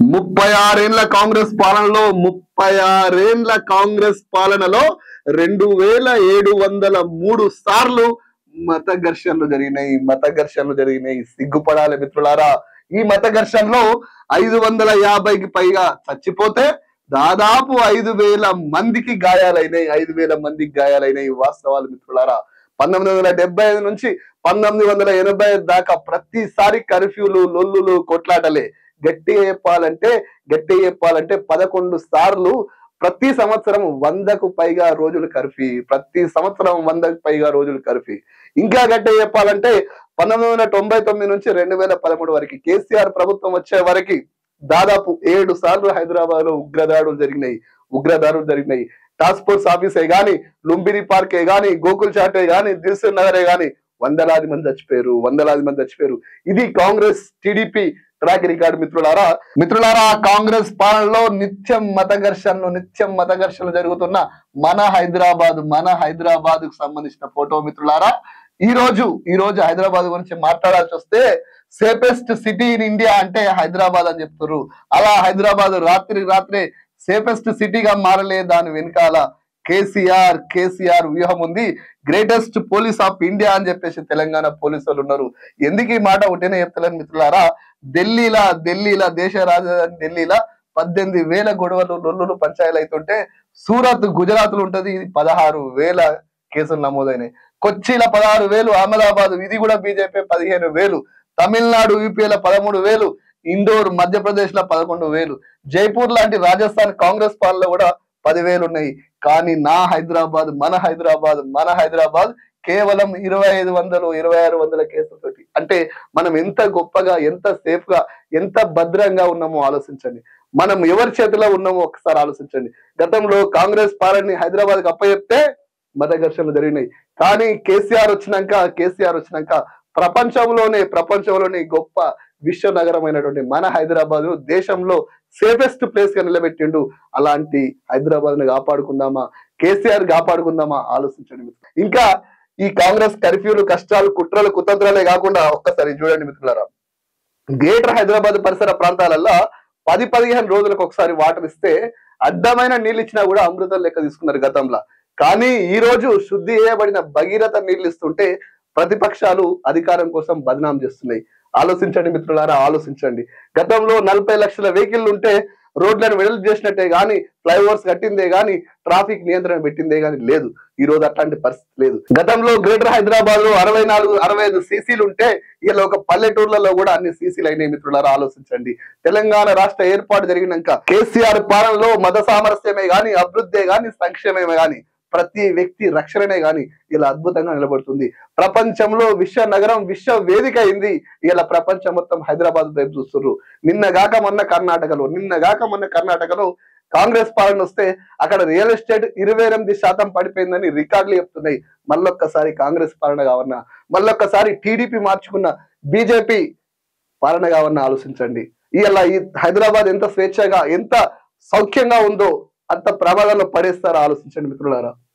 ముప్పై ఆరేండ్ల కాంగ్రెస్ పాలనలో ముప్పై ఆరేండ్ల కాంగ్రెస్ పాలనలో రెండు వేల ఏడు వందల మూడు సార్లు మత ఘర్షణలు జరిగినాయి మత ఘర్షణలు జరిగినాయి సిగ్గుపడాలి మిత్రులారా ఈ మత ఘర్షణలో ఐదు వందల యాభైకి పైగా చచ్చిపోతే దాదాపు ఐదు వేల మందికి గాయాలైనాయి ఐదు వేల మందికి గాయాలైనాయి వాస్తవాలు మిత్రులారా పంతొమ్మిది వందల డెబ్బై ఐదు నుంచి పంతొమ్మిది వందల ఎనభై ఐదు దాకా ప్రతిసారి కర్ఫ్యూలు లొల్లులు కొట్లాటలే గట్టిగా చెప్పాలంటే గట్టిగా చెప్పాలంటే పదకొండు సార్లు ప్రతి సంవత్సరం వందకు పైగా రోజులు కర్ఫీ ప్రతి సంవత్సరం వందకు పైగా రోజులు కర్ఫీ ఇంకా గట్టిగా చెప్పాలంటే పంతొమ్మిది వందల తొంభై తొమ్మిది నుంచి రెండు వేల పదమూడు వరకు కేసీఆర్ ప్రభుత్వం వచ్చే వరకు దాదాపు ఏడు సార్లు హైదరాబాద్ లో ఉగ్రదాడులు జరిగినాయి ఉగ్రదాడులు జరిగినాయి టాస్క్ ఫోర్స్ ఆఫీసే గాని లుంబిని పార్కే గాని గోకుల్ చాటే గాని దిల్సుఖ్ నగరే గాని వందలాది మంది చచ్చిపోయారు వందలాది మంది చచ్చిపోయారు ఇది కాంగ్రెస్ టీడీపీ ట్రాక్ రికార్డు మిత్రులారా మిత్రులారా కాంగ్రెస్ పాలనలో నిత్యం మత ఘర్షణలు నిత్యం మత ఘర్షణలు జరుగుతున్న మన హైదరాబాద్ మన హైదరాబాద్ కు సంబంధించిన ఫోటో మిత్రులారా ఈ రోజు ఈ రోజు హైదరాబాద్ గురించి మాట్లాడాల్సి వస్తే సేఫెస్ట్ సిటీ ఇన్ ఇండియా అంటే హైదరాబాద్ అని చెప్తారు అలా హైదరాబాద్ రాత్రి రాత్రే సేఫెస్ట్ సిటీగా మారలే దాని వెనకాల కేసీఆర్ కేసీఆర్ వ్యూహం ఉంది గ్రేటెస్ట్ పోలీస్ ఆఫ్ ఇండియా అని చెప్పేసి తెలంగాణ పోలీసులు ఉన్నారు ఎందుకు ఈ మాట ఒకటేనే చెప్తలేను మిత్రులారా ఢిల్లీలా ఢిల్లీలా దేశ రాజధాని ఢిల్లీలా పద్దెనిమిది వేల గొడవలు లొల్లులు పంచాయలు అవుతుంటే సూరత్ గుజరాత్ లో ఉంటది ఇది పదహారు వేల కేసులు నమోదైనాయి కొచ్చిల పదహారు వేలు అహ్మదాబాద్ ఇది కూడా బీజేపీ పదిహేను వేలు తమిళనాడు యూపీల పదమూడు వేలు ఇండోర్ మధ్యప్రదేశ్ లో పదకొండు వేలు జైపూర్ లాంటి రాజస్థాన్ కాంగ్రెస్ పాలనలో కూడా పదివేలు ఉన్నాయి కానీ నా హైదరాబాద్ మన హైదరాబాద్ మన హైదరాబాద్ కేవలం ఇరవై ఐదు వందలు ఇరవై ఆరు వందల కేసులతోటి అంటే మనం ఎంత గొప్పగా ఎంత సేఫ్ గా ఎంత భద్రంగా ఉన్నామో ఆలోచించండి మనం ఎవరి చేతిలో ఉన్నామో ఒకసారి ఆలోచించండి గతంలో కాంగ్రెస్ పాలనని హైదరాబాద్ కి అప్పచెప్తే మత ఘర్షణలు జరిగినాయి కానీ కేసీఆర్ వచ్చినాక కేసీఆర్ వచ్చినాక ప్రపంచంలోనే ప్రపంచంలోనే గొప్ప విశ్వ నగరమైనటువంటి మన హైదరాబాద్ దేశంలో సేఫెస్ట్ ప్లేస్ గా నిలబెట్టిండు అలాంటి హైదరాబాద్ ని కాపాడుకుందామా కేసీఆర్ కాపాడుకుందామా ఆలోచించండి ఇంకా ఈ కాంగ్రెస్ కర్ఫ్యూలు కష్టాలు కుట్రలు కుతంత్రాలే కాకుండా ఒక్కసారి చూడండి మిత్రులారా గ్రేటర్ హైదరాబాద్ పరిసర ప్రాంతాలలో పది పదిహేను రోజులకు ఒకసారి వాటర్ ఇస్తే అడ్డమైన నీళ్ళు ఇచ్చినా కూడా అమృతం లెక్క తీసుకున్నారు గతంలో కానీ ఈ రోజు శుద్ధి చేయబడిన భగీరథ నీళ్లు ఇస్తుంటే ప్రతిపక్షాలు అధికారం కోసం బదనాం చేస్తున్నాయి ఆలోచించండి మిత్రులారా ఆలోచించండి గతంలో నలభై లక్షల వెహికల్ ఉంటే రోడ్లను వెడల్పు చేసినట్టే గాని ఫ్లైఓవర్స్ కట్టిందే గాని ట్రాఫిక్ నియంత్రణ పెట్టిందే గాని లేదు ఈ రోజు అట్లాంటి పరిస్థితి లేదు గతంలో గ్రేటర్ హైదరాబాద్ లో అరవై నాలుగు అరవై ఐదు సీసీలు ఉంటే ఇలా ఒక పల్లెటూర్లలో కూడా అన్ని సీసీలు అయినాయి మిత్రులారా ఆలోచించండి తెలంగాణ రాష్ట్ర ఏర్పాటు జరిగినాక కేసీఆర్ పాలనలో మత సామరస్యమే గాని అభివృద్ధే గాని సంక్షేమమే గాని ప్రతి వ్యక్తి రక్షణనే గాని ఇలా అద్భుతంగా నిలబడుతుంది ప్రపంచంలో విశ్వ నగరం విశ్వ వేదిక అయింది ఇలా ప్రపంచం మొత్తం హైదరాబాద్ వైపు చూస్తున్నారు నిన్న గాక మొన్న కర్ణాటకలో నిన్న గాక మొన్న కర్ణాటకలో కాంగ్రెస్ పాలన వస్తే అక్కడ రియల్ ఎస్టేట్ ఇరవై ఎనిమిది శాతం పడిపోయిందని రికార్డులు చెప్తున్నాయి మళ్ళొక్కసారి కాంగ్రెస్ పాలన కావన్నా మళ్ళొక్కసారి టీడీపీ మార్చుకున్న బీజేపీ పాలన కావన్నా ఆలోచించండి ఇలా ఈ హైదరాబాద్ ఎంత స్వేచ్ఛగా ఎంత సౌఖ్యంగా ఉందో అంత ప్రమాదంలో పడేస్తారో ఆలోచించండి మిత్రులారా